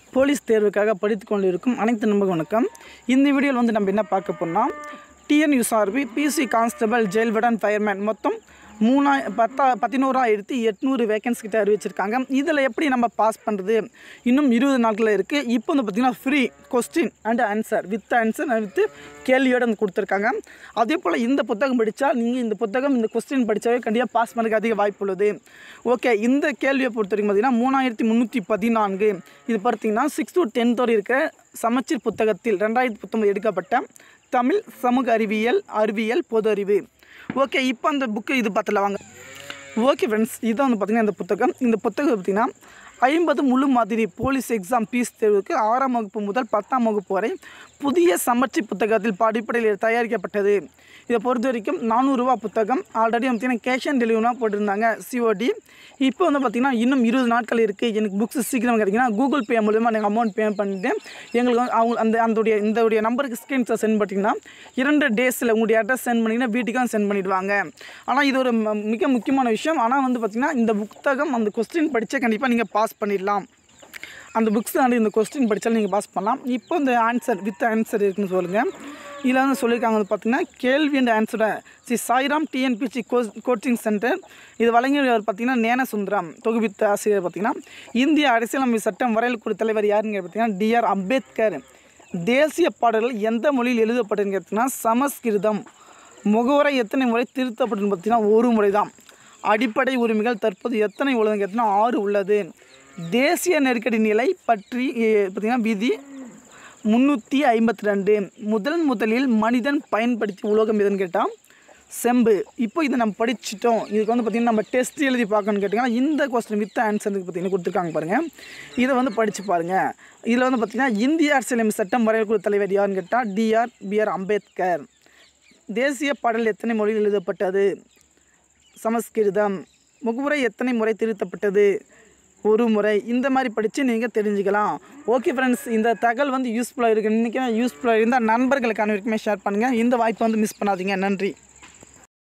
police தேர்வுக்காக படித்து கொண்டிருக்கும் அனைத்து நண்பர்கள் வணக்கம் இந்த வீடியோவில் வந்து நம்ம என்ன பார்க்க போனால் TNUSRB PC constable jail warden fireman மொத்தம் மூணாய் பத்தா பதினோராயிரத்தி எட்நூறு வேகன்ஸ் கிட்ட அறிவிச்சிருக்காங்க இதில் எப்படி நம்ம பாஸ் பண்ணுறது இன்னும் இருபது நாட்களில் இருக்குது இப்போ வந்து பார்த்திங்கன்னா free question and answer with answer with கேள்வியோடு வந்து கொடுத்துருக்காங்க அதே போல் இந்த புத்தகம் படித்தா நீங்கள் இந்த புத்தகம் இந்த கொஸ்டின் படித்தாவே கண்டிப்பாக பாஸ் பண்ணுறதுக்கு அதிக வாய்ப்பு உள்ளது ஓகே இந்த கேள்வியை பொறுத்த வரைக்கும் பார்த்தீங்கன்னா மூணாயிரத்தி முந்நூற்றி பதினான்கு இது பார்த்தீங்கன்னா சிக்ஸ் டு டென்த் வரை இருக்கிற சமச்சீர் புத்தகத்தில் ரெண்டாயிரத்தி பத்தொம்பது எடுக்கப்பட்ட தமிழ் சமூக அறிவியல் அறிவியல் பொது அறிவு ஓகே இப்போ அந்த புக்கு இது பார்த்துல வாங்க ஓகே ஃப்ரெண்ட்ஸ் இதான் வந்து பார்த்திங்கன்னா இந்த புத்தகம் இந்த புத்தகம் பார்த்திங்கன்னா ஐம்பது முழு மாதிரி போலீஸ் எக்ஸாம் பீஸ் தேர்வுக்கு ஆறாம் வகுப்பு முதல் பத்தாம் வகுப்பு வரை புதிய சமர்ச்சி புத்தகத்தில் அடிப்படையில் தயாரிக்கப்பட்டது இதை பொறுத்த வரைக்கும் நானூறுரூவா புத்தகம் ஆல்ரெடி வந்து பார்த்திங்கன்னா கேஷ் ஆன் டெலிவரினா போட்டிருந்தாங்க சிஓடி இப்போ வந்து பார்த்திங்கன்னா இன்னும் இருபது நாட்கள் இருக்குது எனக்கு புக்ஸ் சீக்கிரம் கிடைக்குன்னா கூகுள் பே மூலிமா நீங்கள் அமௌண்ட் பே பண்ணிட்டு எங்களுக்கு வந்து அவங்க அந்த அந்த இந்த நம்பருக்கு ஸ்க்ரீன்ஷாட் சென்ட் பண்ணிட்டீங்கன்னா இரண்டு டேஸில் உங்களுடைய அட்ரஸ் சென்ட் பண்ணிங்கன்னா வீட்டுக்கும் சென்ட் பண்ணிடுவாங்க ஆனால் இது ஒரு ம- மிக முக்கியமான விஷயம் ஆனால் வந்து பார்த்திங்கன்னா இந்த புத்தகம் அந்த கொஸ்டின் படித்தா கண்டிப்பாக நீங்கள் பாஸ் பண்ணிடலாம் அந்த புக்ஸ் வந்து இந்த கொஸ்டின் படித்தாலும் நீங்கள் பாஸ் பண்ணலாம் இப்போ இந்த ஆன்சர் வித் ஆன்சர் இருக்குன்னு சொல்லுங்கள் இதில் வந்து சொல்லியிருக்காங்க வந்து பார்த்தீங்கன்னா கேள்வி அண்ட் ஆன்சரை Sri Sairam TNPSC coach coaching centre இது வழங்கியவர் பார்த்தீங்கன்னா நேன சுந்தரம் தொகுப்பித்த ஆசிரியர் பார்த்தீங்கன்னா இந்திய அரசியலமைப்பு சட்டம் வரையல் குழு தலைவர் யாருங்க பார்த்தீங்கன்னா டிஆர் அம்பேத்கர் தேசிய பாடல்கள் எந்த மொழியில் எழுதப்பட்டதுன்னு கேட்டிங்கன்னா சமஸ்கிருதம் முகவரை எத்தனை முறை திருத்தப்பட்டுன்னு பார்த்தீங்கன்னா ஒரு முறை தான் அடிப்படை உரிமைகள் தற்போது எத்தனை உள்ளதுன்னு கேட்டிங்கன்னா ஆறு உள்ளது தேசிய நெருக்கடி நிலை பற்றி எ, பார்த்தீங்கன்னா விதி முந்நூற்றி ஐம்பத்தி ரெண்டு முதல் முதலில் மனிதன் பயன்படுத்தி உலோகம் எதுன்னு கேட்டால் செம்பு இப்போ இதை நம்ம படிச்சிட்டோம் இதுக்கு வந்து பார்த்திங்கன்னா நம்ம டெஸ்ட் எழுதி பார்க்கணும்னு கேட்டிங்கன்னா இந்த கொஸ்டின் வித் ஆன்சருக்கு பார்த்தீங்கன்னா கொடுத்துருக்காங்க பாருங்கள் இதை வந்து படித்து பாருங்கள் இதில் வந்து பார்த்திங்கன்னா இந்திய அரசியலமைப்பு சட்டம் வரையறுக்குழு தலைவர் யாருன்னு கேட்டால் டிஆர் பிஆர் அம்பேத்கர் தேசிய பாடல் எத்தனை மொழியில் எழுதப்பட்டது சமஸ்கிருதம் முகவுரை எத்தனை முறை திருத்தப்பட்டது ஒரு முறை இந்த மாதிரி படித்து நீங்கள் தெரிஞ்சுக்கலாம் ஓகே ஃப்ரெண்ட்ஸ் இந்த தகவல் வந்து யூஸ்ஃபுல்லாக இருக்குது இன்றைக்கி யூஸ்ஃபுல்லாக இருந்தால் நண்பர்களுக்கு அனைவருக்குமே ஷேர் பண்ணுங்கள் இந்த வாய்ப்பை வந்து மிஸ் பண்ணாதீங்க நன்றி